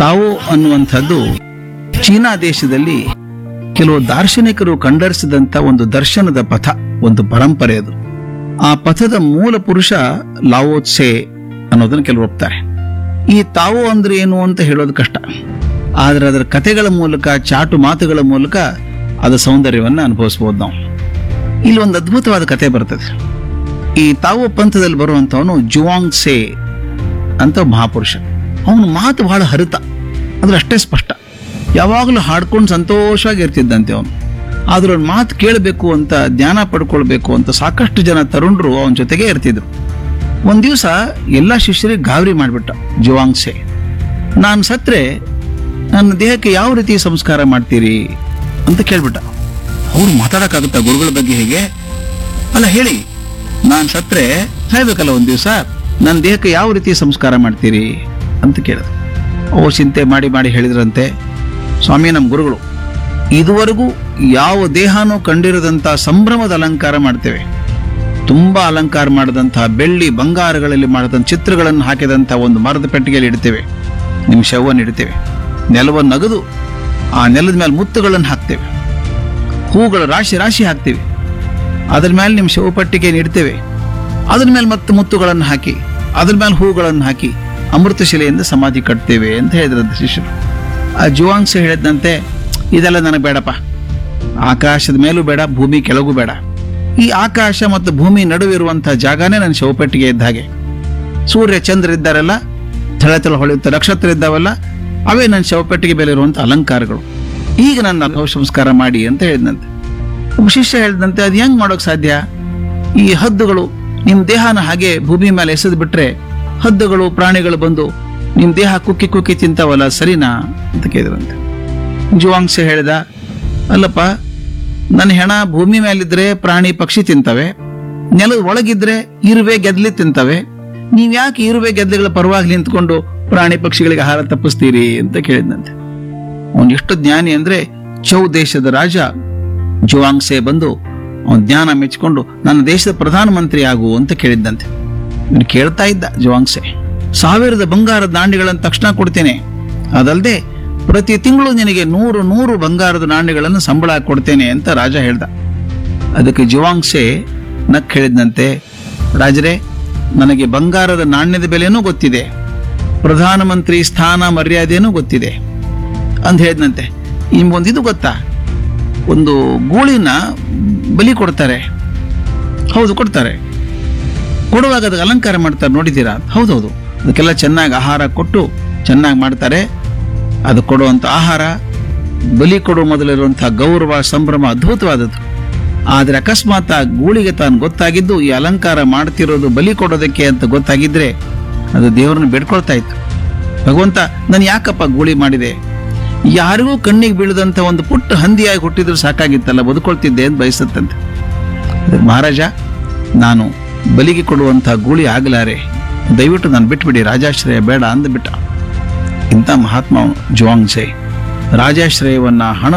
ತಾವು ಅನ್ನುವಂಥದ್ದು ಚೀನಾ ದೇಶದಲ್ಲಿ ಕೆಲವು ದಾರ್ಶನಿಕರು ಕಂಡರಿಸಿದಂಥ ಒಂದು ದರ್ಶನದ ಪಥ ಒಂದು ಪರಂಪರೆ ಅದು ಆ ಪಥದ ಮೂಲ ಪುರುಷ ಲಾವೋತ್ಸೆ ಅನ್ನೋದನ್ನು ಕೆಲವರು ಒಪ್ತಾರೆ ಈ ತಾವು ಅಂದ್ರೆ ಏನು ಅಂತ ಹೇಳೋದು ಕಷ್ಟ ಆದ್ರೆ ಅದರ ಕಥೆಗಳ ಮೂಲಕ ಚಾಟು ಮಾತುಗಳ ಮೂಲಕ ಅದರ ಸೌಂದರ್ಯವನ್ನು ಅನುಭವಿಸಬಹುದು ನಾವು ಇಲ್ಲಿ ಒಂದು ಅದ್ಭುತವಾದ ಕತೆ ಬರ್ತದೆ ಈ ತಾವು ಪಂಥದಲ್ಲಿ ಬರುವಂತವನು ಜುವಾಂಗ್ ಸೇ ಅಂತ ಮಹಾಪುರುಷ ಅವನು ಮಾತು ಬಹಳ ಹರಿತ ಅಂದ್ರೆ ಅಷ್ಟೇ ಸ್ಪಷ್ಟ ಯಾವಾಗಲೂ ಹಾಡ್ಕೊಂಡು ಸಂತೋಷವಾಗಿ ಇರ್ತಿದ್ದಂತೆ ಅವನು ಆದ್ರೆ ಅವ್ನ ಮಾತು ಕೇಳಬೇಕು ಅಂತ ಜ್ಞಾನ ಪಡ್ಕೊಳ್ಬೇಕು ಅಂತ ಸಾಕಷ್ಟು ಜನ ತರುಣರು ಅವನ ಜೊತೆಗೆ ಇರ್ತಿದ್ರು ಒಂದ್ ದಿವಸ ಎಲ್ಲ ಶಿಷ್ಯರಿಗೆ ಗಾಬರಿ ಮಾಡಿಬಿಟ್ಟ ಜುವಾಂಗ್ಸೆ ನಾನು ಸತ್ರೆ ನನ್ನ ದೇಹಕ್ಕೆ ಯಾವ ರೀತಿ ಸಂಸ್ಕಾರ ಮಾಡ್ತೀರಿ ಅಂತ ಕೇಳ್ಬಿಟ್ಟ ಅವ್ರು ಮಾತಾಡಕ್ಕಾಗುತ್ತಾ ಗುರುಗಳ ಬಗ್ಗೆ ಹೇಗೆ ಅಲ್ಲ ಹೇಳಿ ನಾನು ಸತ್ರೆ ಸಾಯ್ಬೇಕಲ್ಲ ಒಂದ್ ದಿವಸ ನನ್ನ ದೇಹಕ್ಕೆ ಯಾವ ರೀತಿ ಸಂಸ್ಕಾರ ಮಾಡ್ತೀರಿ ಅಂತ ಕೇಳಿದ್ರು ಅವ್ರು ಚಿಂತೆ ಮಾಡಿ ಮಾಡಿ ಹೇಳಿದ್ರಂತೆ ಸ್ವಾಮಿ ನಮ್ಮ ಗುರುಗಳು ಇದುವರೆಗೂ ಯಾವ ದೇಹನೂ ಕಂಡಿರದಂತ ಸಂಭ್ರಮದ ಅಲಂಕಾರ ಮಾಡ್ತೇವೆ ತುಂಬಾ ಅಲಂಕಾರ ಮಾಡಿದಂತಹ ಬೆಳ್ಳಿ ಬಂಗಾರಗಳಲ್ಲಿ ಮಾಡಿದಂಥ ಚಿತ್ರಗಳನ್ನು ಹಾಕಿದಂಥ ಒಂದು ಮರದ ಪೆಟ್ಟಿಗೆಯಲ್ಲಿ ಇಡ್ತೇವೆ ನಿಮ್ಮ ಶವವನ್ನು ಇಡ್ತೇವೆ ನೆಲವನ್ನು ಅಗದು ಆ ನೆಲದ ಮೇಲೆ ಮುತ್ತುಗಳನ್ನು ಹಾಕ್ತೇವೆ ಹೂಗಳ ರಾಶಿ ರಾಶಿ ಹಾಕ್ತೇವೆ ಅದ್ರ ಮೇಲೆ ನಿಮ್ಮ ಶವ ಪಟ್ಟಿಗೆಯನ್ನು ಇಡ್ತೇವೆ ಅದ್ರ ಮೇಲೆ ಮತ್ತೆ ಮುತ್ತುಗಳನ್ನು ಹಾಕಿ ಅದ್ರ ಮೇಲೆ ಹೂಗಳನ್ನು ಹಾಕಿ ಅಮೃತ ಶಿಲೆಯಿಂದ ಸಮಾಧಿ ಕಟ್ತೇವೆ ಅಂತ ಹೇಳಿದ್ರಂತೆ ಶಿಷ್ಯರು ಆ ಜುವಾಂಗ್ಸ ಹೇಳಿದಂತೆ ಇದೆಲ್ಲ ನನಗೆ ಬೇಡಪ್ಪ ಆಕಾಶದ ಮೇಲೂ ಬೇಡ ಭೂಮಿ ಕೆಳಗೂ ಬೇಡ ಈ ಆಕಾಶ ಮತ್ತು ಭೂಮಿ ನಡುವೆ ಇರುವಂತಹ ಜಾಗನೇ ನನ್ನ ಶವಪೆಟ್ಟಿಗೆ ಇದ್ದ ಹಾಗೆ ಸೂರ್ಯ ಚಂದ್ರ ಇದ್ದಾರಲ್ಲ ಥಳ ಥಳ ಹೊಳೆಯುತ್ತ ನಕ್ಷತ್ರ ಇದ್ದಾವಲ್ಲ ಅವೇ ನನ್ನ ಶವಪೆಟ್ಟಿಗೆ ಮೇಲೆ ಇರುವಂತ ಅಲಂಕಾರಗಳು ಈಗ ನನ್ನ ಅಂಗ ಸಂಸ್ಕಾರ ಮಾಡಿ ಅಂತ ಹೇಳಿದಂತೆ ಒಬ್ಬ ಶಿಷ್ಯ ಹೇಳಿದಂತೆ ಅದು ಹೆಂಗ್ ಮಾಡೋಕ್ ಸಾಧ್ಯ ಈ ಹದ್ದುಗಳು ನಿಮ್ ದೇಹನ ಹಾಗೆ ಭೂಮಿ ಮೇಲೆ ಎಸೆದು ಬಿಟ್ರೆ ಹದ್ದುಗಳು ಪ್ರಾಣಿಗಳು ಬಂದು ನಿಮ್ ದೇಹ ಕುಕ್ಕಿ ಕುಕ್ಕಿ ತಿಂತಾವಲ್ಲ ಸರಿನಾ ಅಂತ ಕೇಳಿದ್ರಂತೆ ಜುವಾಂಗ್ಸ ಹೇಳಿದ ಅಲ್ಲಪ್ಪ ನನ್ನ ಹೆಣ ಭೂಮಿ ಮೇಲಿದ್ರೆ ಪ್ರಾಣಿ ಪಕ್ಷಿ ತಿಂತವೆ ನೆಲದ ಒಳಗಿದ್ರೆ ಇರುವೆ ಗೆದ್ಲಿ ತಿಂತವೆ ನೀವ್ ಯಾಕೆ ಇರುವೆ ಗೆದ್ದೆಗಳ ಪರವಾಗಿ ನಿಂತ್ಕೊಂಡು ಪ್ರಾಣಿ ಪಕ್ಷಿಗಳಿಗೆ ಆಹಾರ ತಪ್ಪಿಸ್ತೀರಿ ಅಂತ ಕೇಳಿದಂತೆ ಅವನು ಎಷ್ಟು ಜ್ಞಾನಿ ಅಂದ್ರೆ ಚೌ ದೇಶದ ರಾಜ ಜುವಾಂಗ್ಸೆ ಬಂದು ಅವನ ಜ್ಞಾನ ಮೆಚ್ಚಿಕೊಂಡು ನನ್ನ ದೇಶದ ಪ್ರಧಾನಮಂತ್ರಿ ಆಗು ಅಂತ ಕೇಳಿದ್ದಂತೆ ಇವನು ಕೇಳ್ತಾ ಇದ್ದ ಜುವಾಂಗ್ಸೆ ಸಾವಿರದ ಬಂಗಾರದ ನಾಣ್ಯಗಳನ್ನು ತಕ್ಷಣ ಕೊಡ್ತೇನೆ ಅದಲ್ಲದೆ ಪ್ರತಿ ತಿಂಗಳು ನಿನಗೆ ನೂರು ನೂರು ಬಂಗಾರದ ನಾಣ್ಯಗಳನ್ನು ಸಂಬಳ ಕೊಡ್ತೇನೆ ಅಂತ ರಾಜ ಹೇಳ್ದ ಅದಕ್ಕೆ ಜುವಾಂಗ್ಸೆ ನಕ್ ಹೇಳಿದಂತೆ ರಾಜರೇ ನನಗೆ ಬಂಗಾರದ ನಾಣ್ಯದ ಬೆಲೆನೂ ಗೊತ್ತಿದೆ ಪ್ರಧಾನಮಂತ್ರಿ ಸ್ಥಾನ ಮರ್ಯಾದೆನೂ ಗೊತ್ತಿದೆ ಅಂತ ಹೇಳಿದಂತೆ ನಿಮ್ಗೊಂದು ಇದು ಗೊತ್ತಾ ಒಂದು ಗೂಳಿನ ಬಲಿ ಕೊಡ್ತಾರೆ ಹೌದು ಕೊಡ್ತಾರೆ ಕೊಡುವಾಗ ಅದಕ್ಕೆ ಅಲಂಕಾರ ಮಾಡ್ತಾರೆ ನೋಡಿದ್ದೀರಾ ಹೌದೌದು ಅದಕ್ಕೆಲ್ಲ ಚೆನ್ನಾಗಿ ಆಹಾರ ಕೊಟ್ಟು ಚೆನ್ನಾಗಿ ಮಾಡ್ತಾರೆ ಅದು ಕೊಡುವಂಥ ಆಹಾರ ಬಲಿ ಕೊಡುವ ಮೊದಲಿರುವಂತಹ ಗೌರವ ಸಂಭ್ರಮ ಅದ್ಭುತವಾದದ್ದು ಆದರೆ ಅಕಸ್ಮಾತ್ ಆ ಗೂಳಿಗೆ ತಾನು ಗೊತ್ತಾಗಿದ್ದು ಈ ಅಲಂಕಾರ ಮಾಡ್ತಿರೋದು ಬಲಿ ಕೊಡೋದಕ್ಕೆ ಅಂತ ಗೊತ್ತಾಗಿದ್ರೆ ಅದು ದೇವರನ್ನು ಬೇಡ್ಕೊಳ್ತಾ ಇತ್ತು ಭಗವಂತ ನಾನು ಯಾಕಪ್ಪ ಗೂಳಿ ಮಾಡಿದೆ ಯಾರಿಗೂ ಕಣ್ಣಿಗೆ ಬೀಳದಂತ ಒಂದು ಪುಟ್ಟ ಹಂದಿಯಾಗಿ ಹುಟ್ಟಿದ್ರು ಸಾಕಾಗಿತ್ತಲ್ಲ ಬದುಕೊಳ್ತಿದ್ದೆ ಅಂತ ಬಯಸುತ್ತಂತೆ ಅದಕ್ಕೆ ಮಹಾರಾಜ ನಾನು ಬಲಿಗೆ ಕೊಡುವಂತಹ ಗೂಳಿ ಆಗಲಾರೆ ದಯವಿಟ್ಟು ನಾನು ಬಿಟ್ಬಿಡಿ ರಾಜಾಶ್ರಯ ಬೇಡ ಅಂದ್ಬಿಟ್ಟ ಇಂಥ ಮಹಾತ್ಮ ಜುವಾಂಗ್ಸೆ ರಾಜಾಶ್ರಯವನ್ನ ಹಣ